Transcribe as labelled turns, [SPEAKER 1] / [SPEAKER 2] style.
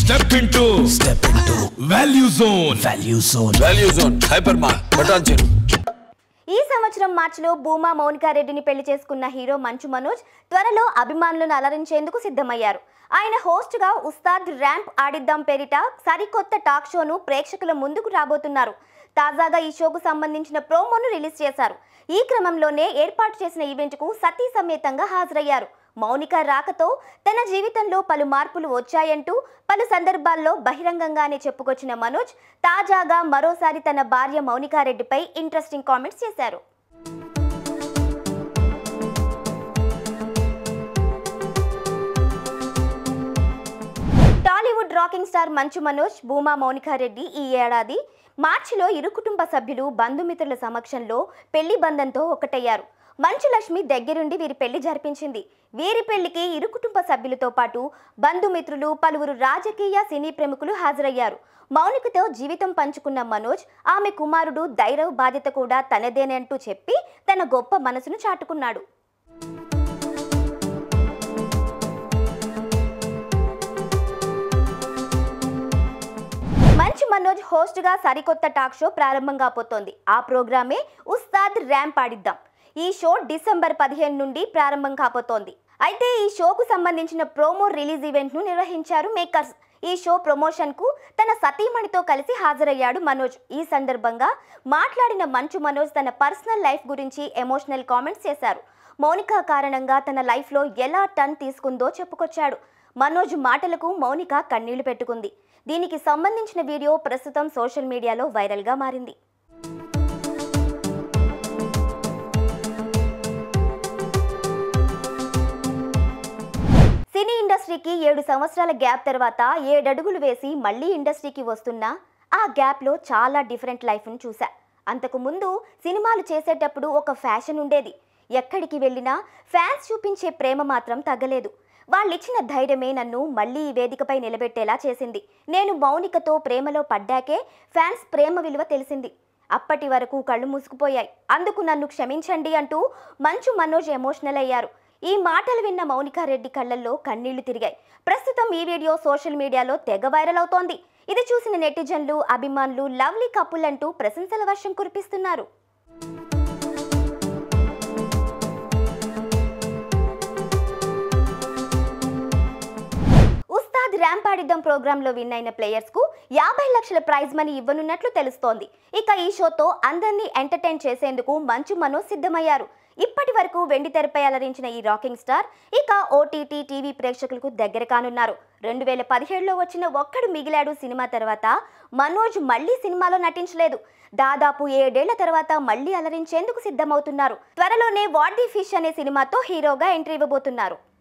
[SPEAKER 1] step into
[SPEAKER 2] step into
[SPEAKER 1] value zone
[SPEAKER 2] value zone
[SPEAKER 3] value zone hyper మార్ బటాన్ చెరు
[SPEAKER 4] ఈ సంవత్సరం మార్చిలో భూమా మౌనికారెడ్డిని పెళ్లి చేసుకున్న హీరో మంచు మనోజ్ త్వరలో అభిమానులను అలరించేందుకు సిద్ధమయ్యారు ఆయన హోస్ట్గా ఉస్తాద్ ర్యాంప్ ఆడిద్దాం పేరిట సరికొత్త టాక్ షోను ప్రేక్షకుల ముందుకు రాబోతున్నారు తాజాగా ఈ షోకు సంబంధించిన ప్రోమోను రిలీజ్ చేశారు ఈ క్రమంలోనే ఏర్పాటు చేసిన ఈవెంట్కు సతీ సమేతంగా హాజరయ్యారు మౌనిక రాకతో తన జీవితంలో పలు మార్పులు వచ్చాయంటూ పలు సందర్భాల్లో బహిరంగంగానే చెప్పుకొచ్చిన మనోజ్ తాజాగా మరోసారి తన భార్య మౌనికారెడ్డిపై ఇంట్రెస్టింగ్ కామెంట్స్ చేశారు టాలీవుడ్ రాకింగ్ స్టార్ మంచు మనోజ్ భూమా మౌనికారెడ్డి ఈ ఏడాది మార్చిలో ఇరు కుటుంబ సభ్యులు బంధుమిత్రుల సమక్షంలో పెళ్లి బంధంతో ఒకటయ్యారు మంచు లక్ష్మి దగ్గరుండి వీరి పెళ్లి జరిపించింది వీరి పెళ్లికి ఇరు కుటుంబ సభ్యులతో పాటు బంధుమిత్రులు పలువురు రాజకీయ సినీ ప్రముఖులు హాజరయ్యారు మౌనికతో జీవితం పంచుకున్న మనోజ్ ఆమె కుమారుడు ధైరవ్ బాధ్యత కూడా తనదేనంటూ చెప్పి తన గొప్ప మనసును చాటుకున్నాడు మంచు మనోజ్ హోస్ట్గా సరికొత్త టాక్ షో ప్రారంభం కాబోతోంది ఆ ప్రోగ్రామే ఉస్తాద్ ర్యాంప్ ఆడిద్దాం ఈ షో డిసెంబర్ పదిహేను నుండి ప్రారంభం కాబోతోంది అయితే ఈ షోకు సంబంధించిన ప్రోమో రిలీజ్ ఈవెంట్ను నిర్వహించారు మేకర్స్ ఈ షో ప్రమోషన్కు తన సతీమణితో కలిసి హాజరయ్యాడు మనోజ్ ఈ సందర్భంగా మాట్లాడిన మంచు మనోజ్ తన పర్సనల్ లైఫ్ గురించి ఎమోషనల్ కామెంట్స్ చేశారు మౌనిక కారణంగా తన లైఫ్లో ఎలా టర్న్ తీసుకుందో చెప్పుకొచ్చాడు మనోజ్ మాటలకు మౌనిక కన్నీళ్లు పెట్టుకుంది దీనికి సంబంధించిన వీడియో ప్రస్తుతం సోషల్ మీడియాలో వైరల్గా మారింది సినీ ఇండస్ట్రీకి ఏడు సంవత్సరాల గ్యాప్ తర్వాత ఏడడుగులు వేసి మళ్ళీ ఇండస్ట్రీకి వస్తున్న ఆ గ్యాప్లో చాలా డిఫరెంట్ లైఫ్ను చూసా అంతకు ముందు సినిమాలు చేసేటప్పుడు ఒక ఫ్యాషన్ ఉండేది ఎక్కడికి వెళ్ళినా ఫ్యాన్స్ చూపించే ప్రేమ మాత్రం తగ్గలేదు వాళ్ళిచ్చిన ధైర్యమే నన్ను మళ్ళీ ఈ వేదికపై నిలబెట్టేలా చేసింది నేను మౌనికతో ప్రేమలో పడ్డాకే ఫ్యాన్స్ ప్రేమ విలువ తెలిసింది అప్పటి వరకు కళ్ళు మూసుకుపోయాయి అందుకు నన్ను క్షమించండి అంటూ మంచు మనోజ్ ఎమోషనల్ అయ్యారు ఈ మాటలు విన్న మౌనికారెడ్డి కళ్ళల్లో కన్నీళ్లు తిరిగాయి ప్రస్తుతం ఈ వీడియో సోషల్ మీడియాలో తెగ వైరల్ అవుతోంది ఇది చూసిన నెటిజన్లు అభిమానులు లవ్లీ కపుల్ అంటూ ప్రశంసల వర్షం కురిపిస్తున్నారు ఉస్తాద్ ర్యాంప్ ఆడిద్దాం ప్రోగ్రాంలో విన్ అయిన ప్లేయర్స్ కు యాభై లక్షల ప్రైజ్ మనీ ఇవ్వనున్నట్లు తెలుస్తోంది ఇక ఈ షోతో అందరినీ ఎంటర్టైన్ చేసేందుకు మంచు మనోజ్ సిద్ధమయ్యారు ఇప్పటి వరకు వెండి తెరపై అలరించిన ఈ రాకింగ్ స్టార్ ఇక ఓటీటీ టీవీ ప్రేక్షకులకు దగ్గర కానున్నారు రెండు వేల పదిహేడులో వచ్చిన ఒక్కడు మిగిలాడు సినిమా తర్వాత మనోజ్ మళ్ళీ సినిమాలో నటించలేదు దాదాపు ఏడేళ్ల తర్వాత మళ్ళీ అలరించేందుకు సిద్ధమవుతున్నారు త్వరలోనే వాట్ ది ఫిష్ అనే సినిమాతో హీరోగా ఎంట్రీ ఇవ్వబోతున్నారు